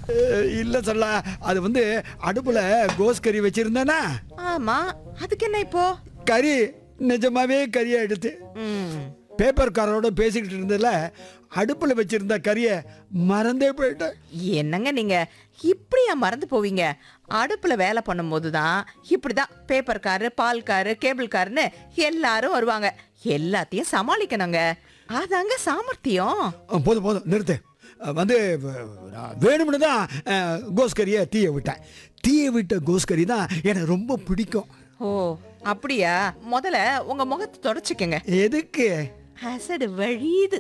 அஹ், இல்ல சொல்ல அது வந்து அடுப்புல கோஸ் கறி வச்சிருந்தேனா ஆமா அதுக்கு என்ன இப்போ கறி நிஜமாவே கறியை எடுத்து ம் பேப்பர்காரோட பேசிக்கிட்டு இருந்ததுல அடுப்புல வச்சிருந்த கறியை மறந்தே போயிட்டேன் என்னங்க நீங்க இப்படியா மறந்து போவீங்க அடுப்புல வேலை பண்ணும்போது தான் இப்படிதான் பேப்பர் காரு பால் காரு கேபிள் காருன்னு எல்லாரும் வருவாங்க எல்லாத்தையும் சமாளிக்கணுங்க அதாங்க சாமர்த்தியம் அஹ், போதும் போதும் நிறுத்து அஹ், வந்து வ- நான் வேணும்னு தான் அஹ், கோஸ் கறியை தீய விட்டேன் தீய விட்ட கோஸ் கறி தான் எனக்கு ரொம்ப பிடிக்கும் ஓ அப்படியா முதல்ல உங்க முகத்தை தொடச்சுக்கங்க எதுக்கு அசடு வழியுது